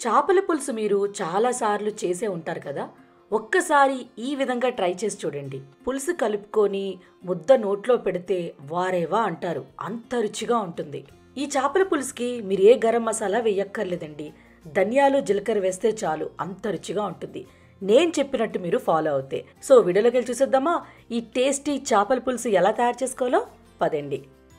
చేపల పులుసు మీరు చాలాసార్లు చేసే ఉంటారు కదా ఒక్కసారి ఈ విధంగా ట్రై చేసి చూడండి పులుసు కలుపుకొని ముద్ద నోట్లో పెడితే వారేవా అంటారు అంత రుచిగా ఉంటుంది ఈ చేపల పులుసుకి మీరు ఏ గరం మసాలా వేయక్కర్లేదండి ధనియాలు జీలకర్ర వేస్తే చాలు అంత రుచిగా ఉంటుంది నేను చెప్పినట్టు మీరు ఫాలో అవుతే సో వీడియోలోకి వెళ్ళి చూసేద్దామా ఈ టేస్టీ చేపల పులుసు ఎలా తయారు చేసుకోవాలో పదండి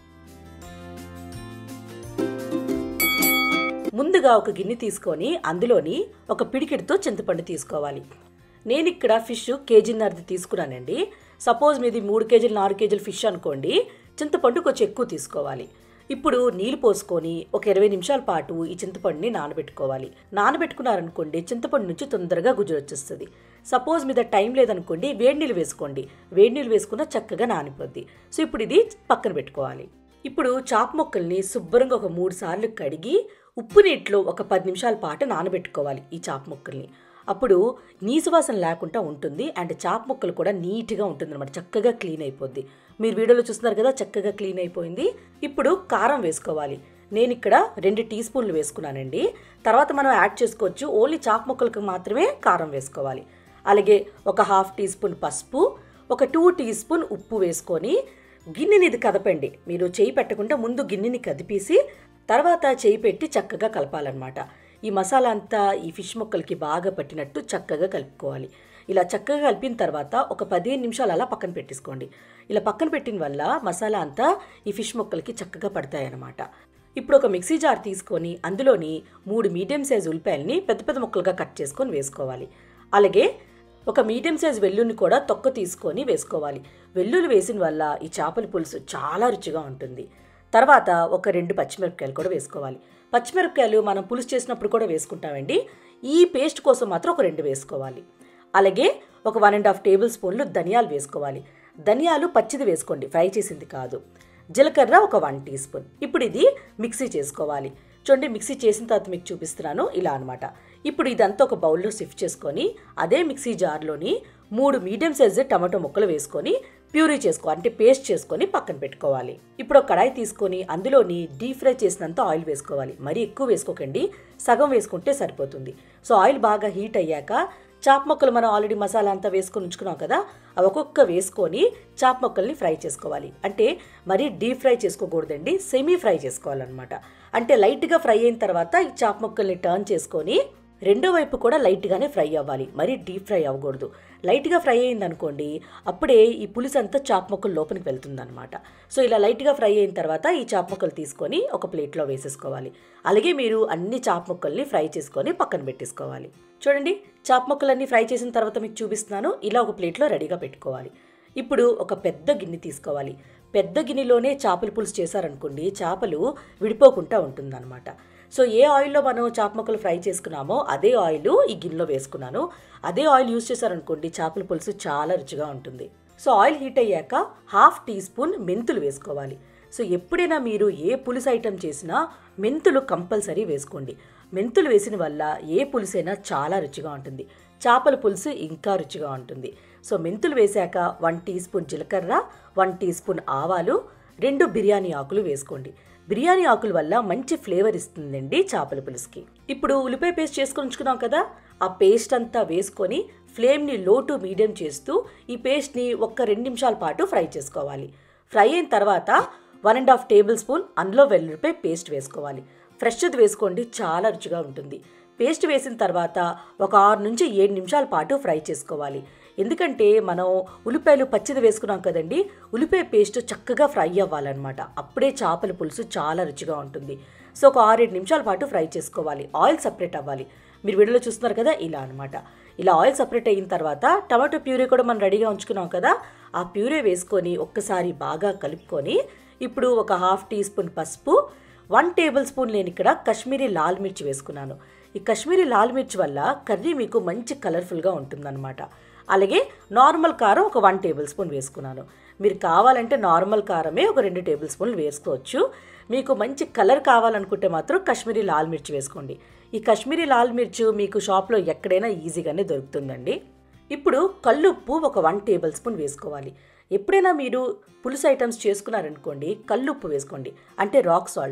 ముందుగా ఒక గిన్నె తీసుకొని అందులోని ఒక పిడికిడితో చింతపండు తీసుకోవాలి నేను ఇక్కడ ఫిష్ కేజీన్నరది తీసుకున్నానండి సపోజ్ మీది మూడు కేజీలు నాలుగు కేజీలు ఫిష్ అనుకోండి చింతపండు కొంచెం ఎక్కువ తీసుకోవాలి ఇప్పుడు నీళ్ళు పోసుకొని ఒక ఇరవై నిమిషాల పాటు ఈ చింతపండుని నానబెట్టుకోవాలి నానబెట్టుకున్నారనుకోండి చింతపండు నుంచి తొందరగా గుజ్జు వచ్చేస్తుంది సపోజ్ మీద టైం లేదనుకోండి వేడి నీళ్ళు వేసుకోండి వేడి నీళ్ళు వేసుకున్న చక్కగా నానిపోద్ది సో ఇప్పుడు ఇది పక్కన పెట్టుకోవాలి ఇప్పుడు చాప ముక్కల్ని శుభ్రంగా ఒక మూడు సార్లు కడిగి ఉప్పు నీటిలో ఒక పది నిమిషాల పాటు నానబెట్టుకోవాలి ఈ చాప ముక్కల్ని అప్పుడు నీసువాసన లేకుండా ఉంటుంది అండ్ చాప ముక్కలు కూడా నీట్గా ఉంటుంది అనమాట చక్కగా క్లీన్ అయిపోద్ది మీరు వీడియోలో చూస్తున్నారు కదా చక్కగా క్లీన్ అయిపోయింది ఇప్పుడు కారం వేసుకోవాలి నేను ఇక్కడ రెండు టీ స్పూన్లు వేసుకున్నానండి తర్వాత మనం యాడ్ చేసుకోవచ్చు ఓన్లీ చాప ముక్కలకు మాత్రమే కారం వేసుకోవాలి అలాగే ఒక హాఫ్ టీ స్పూన్ పసుపు ఒక టూ టీ స్పూన్ ఉప్పు వేసుకొని గిన్నెని ఇది కదపండి మీరు చేయి పెట్టకుండా ముందు గిన్నెని కదిపేసి తర్వాత చేయి పెట్టి చక్కగా కలపాలన్నమాట ఈ మసాలా అంతా ఈ ఫిష్ ముక్కలకి బాగా పట్టినట్టు చక్కగా కలుపుకోవాలి ఇలా చక్కగా కలిపిన తర్వాత ఒక పదిహేను నిమిషాలు అలా పక్కన పెట్టేసుకోండి ఇలా పక్కన పెట్టిన వల్ల మసాలా అంతా ఈ ఫిష్ ముక్కలకి చక్కగా పడతాయి అన్నమాట ఇప్పుడు ఒక మిక్సీ జార్ తీసుకొని అందులోని మూడు మీడియం సైజ్ ఉల్లిపాయలని పెద్ద పెద్ద ముక్కలుగా కట్ చేసుకొని వేసుకోవాలి అలాగే ఒక మీడియం సైజ్ వెల్లుల్ని కూడా తొక్క తీసుకొని వేసుకోవాలి వెల్లుల్లి వేసిన వల్ల ఈ చేపల పులుసు చాలా రుచిగా ఉంటుంది తర్వాత ఒక రెండు పచ్చిమిరపకాయలు కూడా వేసుకోవాలి పచ్చిమిరపకాయలు మనం పులుసు చేసినప్పుడు కూడా వేసుకుంటామండి ఈ పేస్ట్ కోసం మాత్రం ఒక రెండు వేసుకోవాలి అలాగే ఒక వన్ అండ్ హాఫ్ టేబుల్ స్పూన్లు ధనియాలు వేసుకోవాలి ధనియాలు పచ్చిది వేసుకోండి ఫ్రై చేసింది కాదు జీలకర్ర ఒక వన్ టీ స్పూన్ ఇప్పుడు ఇది మిక్సీ చేసుకోవాలి చూడండి మిక్సీ చేసిన తర్వాత మీకు చూపిస్తున్నాను ఇలా అనమాట ఇప్పుడు ఇదంతా ఒక బౌల్లో షిఫ్ట్ చేసుకొని అదే మిక్సీ జార్లోని మూడు మీడియం సైజు టమాటో ముక్కలు వేసుకొని ప్యూరీ చేసుకో అంటే పేస్ట్ చేసుకొని పక్కన పెట్టుకోవాలి ఇప్పుడు ఒక కడాయి తీసుకొని అందులోని డీప్ ఫ్రై చేసినంత ఆయిల్ వేసుకోవాలి మరీ ఎక్కువ వేసుకోకండి సగం వేసుకుంటే సరిపోతుంది సో ఆయిల్ బాగా హీట్ అయ్యాక చాప్ ముక్కలు మనం ఆల్రెడీ మసాలా అంతా వేసుకొని ఉంచుకున్నాం కదా అవి ఒక్కొక్క వేసుకొని చాప్ ముక్కల్ని ఫ్రై చేసుకోవాలి అంటే మరీ డీప్ ఫ్రై చేసుకోకూడదండి సెమీ ఫ్రై చేసుకోవాలన్నమాట అంటే లైట్గా ఫ్రై అయిన తర్వాత ఈ చాప్ ముక్కల్ని టర్న్ చేసుకొని రెండో వైపు కూడా లైట్గానే ఫ్రై అవ్వాలి మరీ డీప్ ఫ్రై అవ్వకూడదు లైట్గా ఫ్రై అయింది అనుకోండి అప్పుడే ఈ పులుసు అంతా చాప్ ముక్కలు లోపలికి వెళ్తుందన్నమాట సో ఇలా లైట్గా ఫ్రై అయిన తర్వాత ఈ చాప్ ముక్కలు తీసుకొని ఒక ప్లేట్లో వేసేసుకోవాలి అలాగే మీరు అన్ని చాప్ ముక్కల్ని ఫ్రై చేసుకొని పక్కన పెట్టేసుకోవాలి చూడండి చాప్ ముక్కలన్నీ ఫ్రై చేసిన తర్వాత మీకు చూపిస్తున్నాను ఇలా ఒక ప్లేట్లో రెడీగా పెట్టుకోవాలి ఇప్పుడు ఒక పెద్ద గిన్నె తీసుకోవాలి పెద్ద గిన్నెలోనే చేపల పులుసు చేశారనుకోండి చేపలు విడిపోకుండా ఉంటుందన్నమాట సో ఏ ఆయిల్లో మనం చేప ముక్కలు ఫ్రై చేసుకున్నామో అదే ఆయిల్ ఈ గిన్నెలో వేసుకున్నాను అదే ఆయిల్ యూస్ చేశారనుకోండి చేపల పులుసు చాలా రుచిగా ఉంటుంది సో ఆయిల్ హీట్ అయ్యాక హాఫ్ టీ స్పూన్ మెంతులు వేసుకోవాలి సో ఎప్పుడైనా మీరు ఏ పులుసు ఐటెం చేసినా మెంతులు కంపల్సరీ వేసుకోండి మెంతులు వేసిన వల్ల ఏ పులుసైనా చాలా రుచిగా ఉంటుంది చేపల పులుసు ఇంకా రుచిగా ఉంటుంది సో మెంతులు వేశాక వన్ టీ స్పూన్ జీలకర్ర వన్ టీ స్పూన్ ఆవాలు రెండు బిర్యానీ ఆకులు వేసుకోండి బిర్యానీ ఆకుల వల్ల మంచి ఫ్లేవర్ ఇస్తుందండి చేపల పులుసుకి ఇప్పుడు ఉల్లిపాయ పేస్ట్ చేసుకొని ఉంచుకున్నాం కదా ఆ పేస్ట్ అంతా వేసుకొని ఫ్లేమ్ని లో టు మీడియం చేస్తూ ఈ పేస్ట్ని ఒక్క రెండు నిమిషాల పాటు ఫ్రై చేసుకోవాలి ఫ్రై అయిన తర్వాత one and half tablespoon అందులో వెల్లుల్లిపాయ పేస్ట్ వేసుకోవాలి ఫ్రెష్ది వేసుకోండి చాలా రుచిగా ఉంటుంది పేస్ట్ వేసిన తర్వాత ఒక ఆరు నుంచి ఏడు నిమిషాల పాటు ఫ్రై చేసుకోవాలి ఎందుకంటే మనం ఉల్లిపాయలు పచ్చిది వేసుకున్నాం కదండి ఉల్లిపాయ పేస్ట్ చక్కగా ఫ్రై అవ్వాలన్నమాట అప్పుడే చేపల పులుసు చాలా రుచిగా ఉంటుంది సో ఒక ఆరేడు నిమిషాల పాటు ఫ్రై చేసుకోవాలి ఆయిల్ సపరేట్ అవ్వాలి మీరు వీడియోలో చూస్తున్నారు కదా ఇలా అనమాట ఇలా ఆయిల్ సపరేట్ అయిన తర్వాత టమాటో ప్యూరీ కూడా మనం రెడీగా ఉంచుకున్నాం కదా ఆ ప్యూరీ వేసుకొని ఒక్కసారి బాగా కలుపుకొని ఇప్పుడు ఒక హాఫ్ టీ స్పూన్ పసుపు వన్ టేబుల్ స్పూన్ నేను ఇక్కడ కాశ్మీరీ లాల్ మిర్చి వేసుకున్నాను ఈ కాశ్మీరీ లాల్ మిర్చి వల్ల కర్రీ మీకు మంచి కలర్ఫుల్గా ఉంటుందన్నమాట అలాగే నార్మల్ కారం ఒక వన్ టేబుల్ స్పూన్ వేసుకున్నాను మీరు కావాలంటే నార్మల్ కారమే ఒక రెండు టేబుల్ స్పూన్లు వేసుకోవచ్చు మీకు మంచి కలర్ కావాలనుకుంటే మాత్రం కాశ్మీరీ లాల్ మిర్చి వేసుకోండి ఈ కాశ్మీరీ లాల్ మిర్చి మీకు షాప్లో ఎక్కడైనా ఈజీగానే దొరుకుతుందండి ఇప్పుడు కల్లుప్పు ఒక వన్ టేబుల్ స్పూన్ వేసుకోవాలి ఎప్పుడైనా మీరు పులుసు ఐటమ్స్ చేసుకున్నారనుకోండి కల్లుప్పు వేసుకోండి అంటే రాక్ సాల్ట్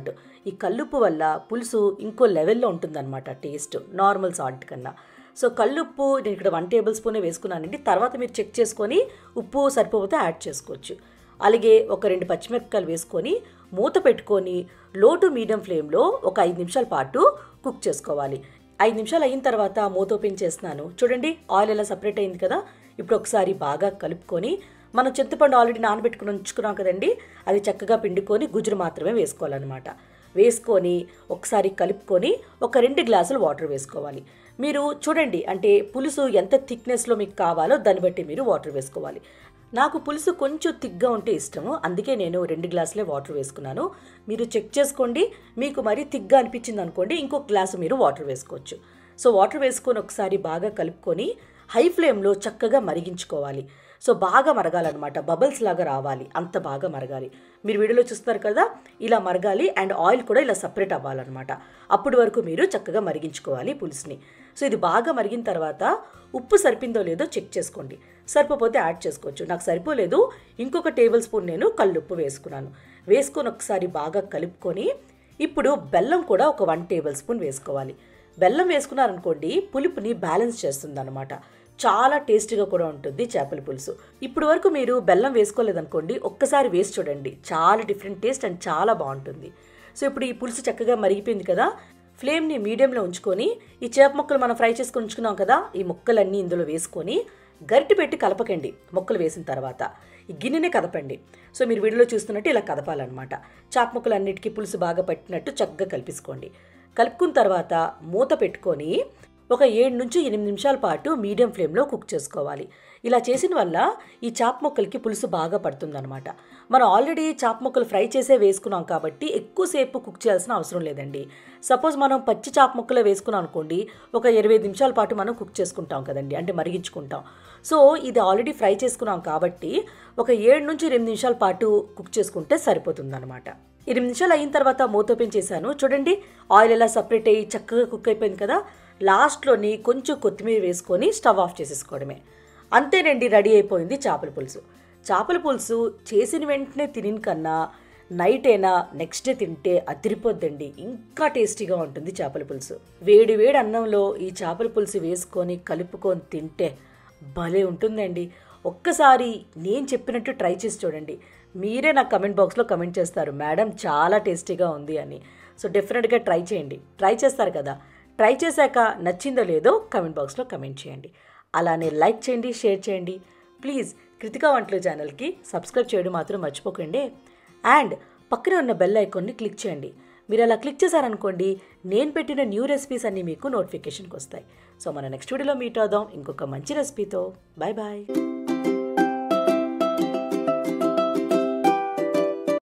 ఈ కల్లుప్పు వల్ల పులుసు ఇంకో లెవెల్లో ఉంటుందన్నమాట టేస్ట్ నార్మల్ సాల్ట్ కన్నా సో కల్లుప్పు నేను ఇక్కడ వన్ టేబుల్ స్పూనే వేసుకున్నానండి తర్వాత మీరు చెక్ చేసుకొని ఉప్పు సరిపోతే యాడ్ చేసుకోవచ్చు అలాగే ఒక రెండు పచ్చిమిరపకాయలు వేసుకొని మూత పెట్టుకొని లో టు మీడియం ఫ్లేమ్లో ఒక ఐదు నిమిషాల పాటు కుక్ చేసుకోవాలి ఐదు నిమిషాలు అయిన తర్వాత మూత ఓపెన్ చేస్తున్నాను చూడండి ఆయిల్ ఎలా సపరేట్ అయింది కదా ఇప్పుడు ఒకసారి బాగా కలుపుకొని మనం చింతపండు ఆల్రెడీ నానబెట్టుకుని ఉంచుకున్నాం కదండి అది చక్కగా పిండుకొని గుజ్జురు మాత్రమే వేసుకోవాలన్నమాట వేసుకొని ఒకసారి కలుపుకొని ఒక రెండు గ్లాసులు వాటర్ వేసుకోవాలి మీరు చూడండి అంటే పులుసు ఎంత థిక్నెస్లో మీకు కావాలో దాన్ని బట్టి మీరు వాటర్ వేసుకోవాలి నాకు పులుసు కొంచెం తిగ్గా ఉంటే ఇష్టము అందుకే నేను రెండు గ్లాసులే వాటర్ వేసుకున్నాను మీరు చెక్ చేసుకోండి మీకు మరీ తిగ్గా అనిపించింది అనుకోండి ఇంకొక గ్లాసు మీరు వాటర్ వేసుకోవచ్చు సో వాటర్ వేసుకొని ఒకసారి బాగా కలుపుకొని హై ఫ్లేమ్లో చక్కగా మరిగించుకోవాలి సో బాగా మరగాలన్నమాట బబుల్స్ లాగా రావాలి అంత బాగా మరగాలి మీరు వీడియోలో చూస్తారు కదా ఇలా మరగాలి అండ్ ఆయిల్ కూడా ఇలా సపరేట్ అవ్వాలన్నమాట అప్పటి వరకు మీరు చక్కగా మరిగించుకోవాలి పులుసుని సో ఇది బాగా మరిగిన తర్వాత ఉప్పు సరిపోయిందో లేదో చెక్ చేసుకోండి సరిపోతే యాడ్ చేసుకోవచ్చు నాకు సరిపోలేదు ఇంకొక టేబుల్ స్పూన్ నేను కల్లుప్పు వేసుకున్నాను వేసుకొని ఒకసారి బాగా కలుపుకొని ఇప్పుడు బెల్లం కూడా ఒక వన్ టేబుల్ స్పూన్ వేసుకోవాలి బెల్లం వేసుకున్నారనుకోండి పులుపుని బ్యాలెన్స్ చేస్తుంది అనమాట చాలా టేస్టీగా కూడా ఉంటుంది చేపల పులుసు ఇప్పుడు వరకు మీరు బెల్లం వేసుకోలేదనుకోండి ఒక్కసారి వేసి చూడండి చాలా డిఫరెంట్ టేస్ట్ అండ్ చాలా బాగుంటుంది సో ఇప్పుడు ఈ పులుసు చక్కగా మరిగిపోయింది కదా ఫ్లేమ్ని మీడియంలో ఉంచుకొని ఈ చేప ముక్కలు మనం ఫ్రై చేసుకొని ఉంచుకున్నాం కదా ఈ ముక్కలన్నీ ఇందులో వేసుకొని గరిటె పెట్టి కలపకండి ముక్కలు వేసిన తర్వాత ఈ గిన్నెనే కదపండి సో మీరు వీడియోలో చూస్తున్నట్టు ఇలా కదపాలన్నమాట చాప ముక్కలు అన్నిటికీ పులుసు బాగా పట్టినట్టు చక్కగా కలిపేసుకోండి కలుపుకున్న తర్వాత మూత పెట్టుకొని ఒక ఏడు నుంచి ఎనిమిది నిమిషాల పాటు మీడియం ఫ్లేమ్లో కుక్ చేసుకోవాలి ఇలా చేసిన వల్ల ఈ చాప్ ముక్కలకి పులుసు బాగా పడుతుందన్నమాట మనం ఆల్రెడీ చాప్ ముక్కలు ఫ్రై చేసే వేసుకున్నాం కాబట్టి ఎక్కువసేపు కుక్ చేయాల్సిన అవసరం లేదండి సపోజ్ మనం పచ్చి చాప్ ముక్కలే వేసుకున్నాం అనుకోండి ఒక ఇరవై నిమిషాల పాటు మనం కుక్ చేసుకుంటాం కదండి అంటే మరిగించుకుంటాం సో ఇది ఆల్రెడీ ఫ్రై చేసుకున్నాం కాబట్టి ఒక ఏడు నుంచి ఎనిమిది నిమిషాల పాటు కుక్ చేసుకుంటే సరిపోతుందన్నమాట ఎనిమిది నిమిషాలు అయిన తర్వాత మూత ఓపెన్ చేశాను చూడండి ఆయిల్ ఎలా సపరేట్ అయ్యి చక్కగా కుక్ అయిపోయింది కదా లాస్ట్లోని కొంచెం కొత్తిమీర వేసుకొని స్టవ్ ఆఫ్ చేసేసుకోవడమే అంతేనండి రెడీ అయిపోయింది చేపల పులుసు చేపల పులుసు చేసిన వెంటనే తినిన కన్నా నైట్ అయినా నెక్స్ట్ డే తింటే అదిరిపోద్దండి ఇంకా టేస్టీగా ఉంటుంది చేపల పులుసు వేడి వేడి అన్నంలో ఈ చేపల పులుసు వేసుకొని కలుపుకొని తింటే భలే ఉంటుందండి ఒక్కసారి నేను చెప్పినట్టు ట్రై చేసి చూడండి మీరే నాకు కమెంట్ బాక్స్లో కమెంట్ చేస్తారు మేడం చాలా టేస్టీగా ఉంది అని సో డెఫినెట్గా ట్రై చేయండి ట్రై చేస్తారు కదా ట్రై చేశాక నచ్చిందో లేదో కమెంట్ బాక్స్లో కమెంట్ చేయండి అలానే లైక్ చేయండి షేర్ చేయండి ప్లీజ్ కృతికా వంటలు ఛానల్కి సబ్స్క్రైబ్ చేయడం మాత్రం మర్చిపోకండి అండ్ పక్కనే ఉన్న బెల్ ఐకాన్ని క్లిక్ చేయండి మీరు అలా క్లిక్ చేశారనుకోండి నేను పెట్టిన న్యూ రెసిపీస్ అన్నీ మీకు నోటిఫికేషన్కి వస్తాయి సో మన నెక్స్ట్ వీడియోలో మీట్ అవుదాం ఇంకొక మంచి రెసిపీతో బాయ్ బాయ్